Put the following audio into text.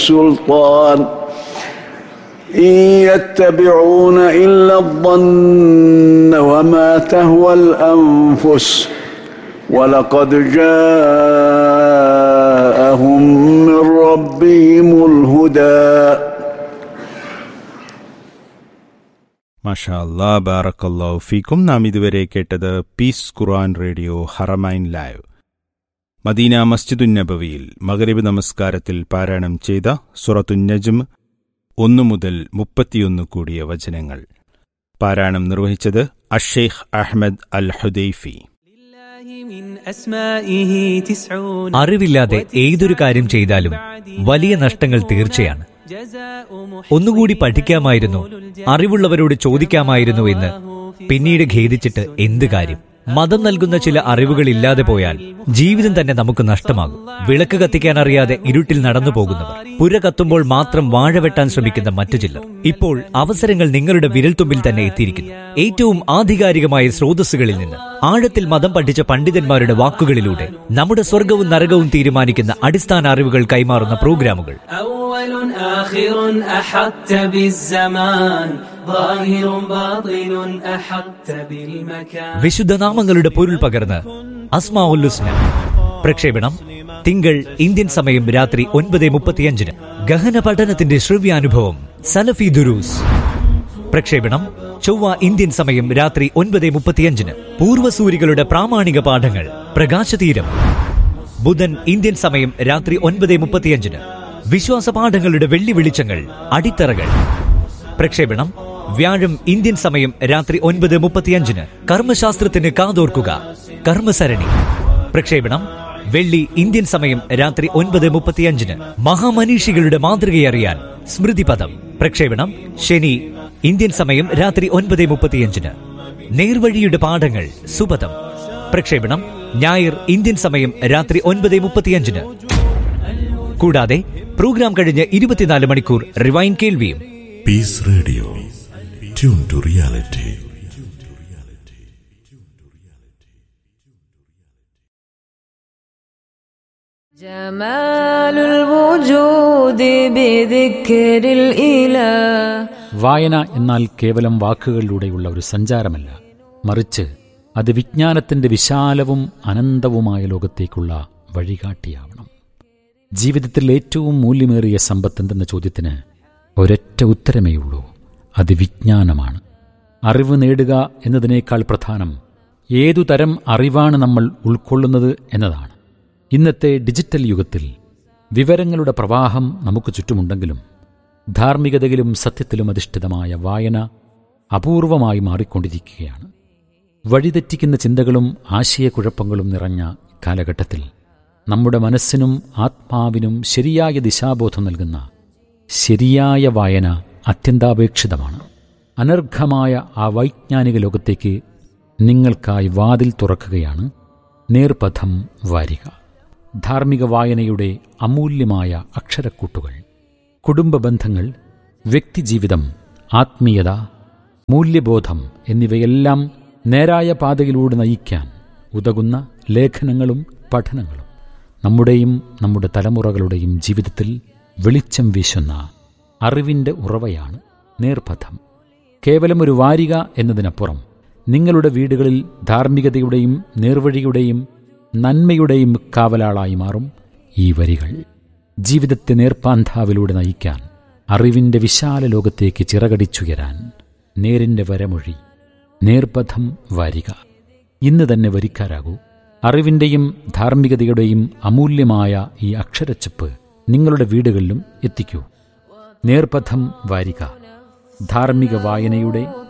سلطان إن يتبعون إلا الظن وما تهوى الأنفس ولقد جاءهم من ربهم الهدى മാഷാ അല്ലാ ബാറക്കല്ലാഹു ഫീക്കും നാം ഇതുവരെ കേട്ടത് Peace Quran Radio Haramain live Medina മസ്ജിദുൻ നബവിയിൽ മഗരിബ് നമസ്കാരത്തിൽ പാരായണം ചെയ്ത സുറത്തുൻ നജ്ം ഒന്നു മുതൽ മുപ്പത്തിയൊന്ന് കൂടിയ വചനങ്ങൾ പാരായണം നിർവഹിച്ചത് അഷേഖ് അഹ്മദ് അൽ ഹുദൈഫി അറിവില്ലാതെ ഏതൊരു കാര്യം ചെയ്താലും വലിയ നഷ്ടങ്ങൾ തീർച്ചയാണ് ഒന്നുകൂടി പഠിക്കാമായിരുന്നു അറിവുള്ളവരോട് ചോദിക്കാമായിരുന്നു എന്ന് പിന്നീട് ഖേദിച്ചിട്ട് എന്ത് കാര്യം മതം നൽകുന്ന ചില അറിവുകൾ ഇല്ലാതെ പോയാൽ ജീവിതം തന്നെ നമുക്ക് നഷ്ടമാകും വിളക്ക് കത്തിക്കാൻ അറിയാതെ ഇരുട്ടിൽ നടന്നു പോകുന്നവർ പുര കത്തുമ്പോൾ മാത്രം വാഴ വെട്ടാൻ ശ്രമിക്കുന്ന മറ്റു ചിലർ ഇപ്പോൾ അവസരങ്ങൾ നിങ്ങളുടെ വിരൽത്തുമ്പിൽ തന്നെ എത്തിയിരിക്കുന്നു ഏറ്റവും ആധികാരികമായ സ്രോതസ്സുകളിൽ നിന്ന് ആഴത്തിൽ മതം പഠിച്ച പണ്ഡിതന്മാരുടെ വാക്കുകളിലൂടെ നമ്മുടെ സ്വർഗവും നരകവും തീരുമാനിക്കുന്ന അടിസ്ഥാന അറിവുകൾ കൈമാറുന്ന പ്രോഗ്രാമുകൾ أول آخر أحطت بالزمان ظاهر باطن أحطت بالمكان വിശുദ്ധ നാമങ്ങളുടെ പൊരുൾ പകർന്ന് അസ്മാഉൽ ഹുസ്ന പ്രക്ഷേപണം തിങ്കൾ ഇന്ത്യൻ സമയം രാത്രി ഒൻപത് മുപ്പത്തിയഞ്ചിന് ഗഹന പഠനത്തിന്റെ ശ്രവ്യാനുഭവം സലഫി ദുരൂസ് പ്രക്ഷേപണം ചൊവ്വ ഇന്ത്യൻ സമയം രാത്രി ഒൻപത് മുപ്പത്തിയഞ്ചിന് പൂർവ്വസൂരികളുടെ പ്രാമാണിക പാഠങ്ങൾ പ്രകാശതീരം ബുധൻ ഇന്ത്യൻ സമയം രാത്രി ഒൻപത് മുപ്പത്തിയഞ്ചിന് വിശ്വാസ പാഠങ്ങളുടെ വെള്ളി വെളിച്ചങ്ങൾ അടിത്തറകൾ പ്രക്ഷേപണം വ്യാഴം ഇന്ത്യൻ സമയം രാത്രി ഒൻപത് മുപ്പത്തിയഞ്ചിന് കർമ്മശാസ്ത്രത്തിന് കാതോർക്കുക കർമ്മസരണി പ്രക്ഷേപണം വെള്ളി ഇന്ത്യൻ സമയം രാത്രി ഒൻപത് മുപ്പത്തിയഞ്ചിന് മഹാമനീഷികളുടെ മാതൃകയറിയാൻ സ്മൃതിപദം പ്രക്ഷേപണം ശനി ഇന്ത്യൻ സമയം രാത്രി ഒൻപത് മുപ്പത്തിയഞ്ചിന് നേർവഴിയുടെ പാഠങ്ങൾ സുപദം പ്രക്ഷേപണം ഞായർ ഇന്ത്യൻ സമയം രാത്രി ഒൻപത് മുപ്പത്തിയഞ്ചിന് കൂടാതെ പ്രോഗ്രാം കഴിഞ്ഞ് ഇരുപത്തിനാല് മണിക്കൂർ റിവൈൻ കേൾവിയും Peace Radio. Tune to reality. جمال الوجود بذكر الإله വായന എന്നാൽ കേവലം വാക്കുകളിലൂടെയുള്ള ഒരു സഞ്ചാരമല്ല മറിച്ച് അത് വിജ്ഞാനത്തിന്റെ വിശാലവും അനന്തവുമായ ലോകത്തേക്കുള്ള വഴികാട്ടിയാവണം ജീവിതത്തിൽ ഏറ്റവും മൂല്യമേറിയ സമ്പത്ത് എന്തെന്ന ചോദ്യത്തിന് ഒരൊറ്റ ഉത്തരമേയുള്ളൂ അത് വിജ്ഞാനമാണ് അറിവ് നേടുക എന്നതിനേക്കാൾ പ്രധാനം ഏതു തരം അറിവാണ് നമ്മൾ ഉൾക്കൊള്ളുന്നത് എന്നതാണ് ഇന്നത്തെ ഡിജിറ്റൽ യുഗത്തിൽ വിവരങ്ങളുടെ പ്രവാഹം നമുക്ക് ചുറ്റുമുണ്ടെങ്കിലും ധാർമ്മികതയിലും സത്യത്തിലും അധിഷ്ഠിതമായ വായന അപൂർവമായി മാറിക്കൊണ്ടിരിക്കുകയാണ് വഴിതെറ്റിക്കുന്ന ചിന്തകളും ആശയക്കുഴപ്പങ്ങളും നിറഞ്ഞ കാലഘട്ടത്തിൽ നമ്മുടെ മനസ്സിനും ആത്മാവിനും ശരിയായ ദിശാബോധം നൽകുന്ന ശരിയായ വായന അത്യന്താപേക്ഷിതമാണ് അനർഘമായ ആ വൈജ്ഞാനിക ലോകത്തേക്ക് നിങ്ങൾക്കായി വാതിൽ തുറക്കുകയാണ് നേർപഥം വാരിക ധാർമ്മിക വായനയുടെ അമൂല്യമായ അക്ഷരക്കൂട്ടുകൾ കുടുംബ ബന്ധങ്ങൾ വ്യക്തിജീവിതം ആത്മീയത മൂല്യബോധം എന്നിവയെല്ലാം നേരായ പാതയിലൂടെ നയിക്കാൻ ഉതകുന്ന ലേഖനങ്ങളും പഠനങ്ങളും നമ്മുടെയും നമ്മുടെ തലമുറകളുടെയും ജീവിതത്തിൽ വെളിച്ചം വീശുന്ന അറിവിൻ്റെ ഉറവയാണ് നേർപഥം കേവലം ഒരു വാരിക എന്നതിനപ്പുറം നിങ്ങളുടെ വീടുകളിൽ ധാർമ്മികതയുടെയും നേർവഴിയുടെയും നന്മയുടെയും കാവലാളായി മാറും ഈ വരികൾ ജീവിതത്തെ നേർപ്പാന്താവിലൂടെ നയിക്കാൻ അറിവിന്റെ വിശാല ലോകത്തേക്ക് ചിറകടിച്ചുയരാൻ നേരിന്റെ വരമൊഴി നേർപഥം വാരിക ഇന്ന് തന്നെ വരിക്കാരാകൂ അറിവിന്റെയും ധാർമ്മികതയുടെയും അമൂല്യമായ ഈ അക്ഷരച്ചപ്പ് നിങ്ങളുടെ വീടുകളിലും എത്തിക്കൂ നേർപഥം വാരിക ധാർമ്മിക വായനയുടെ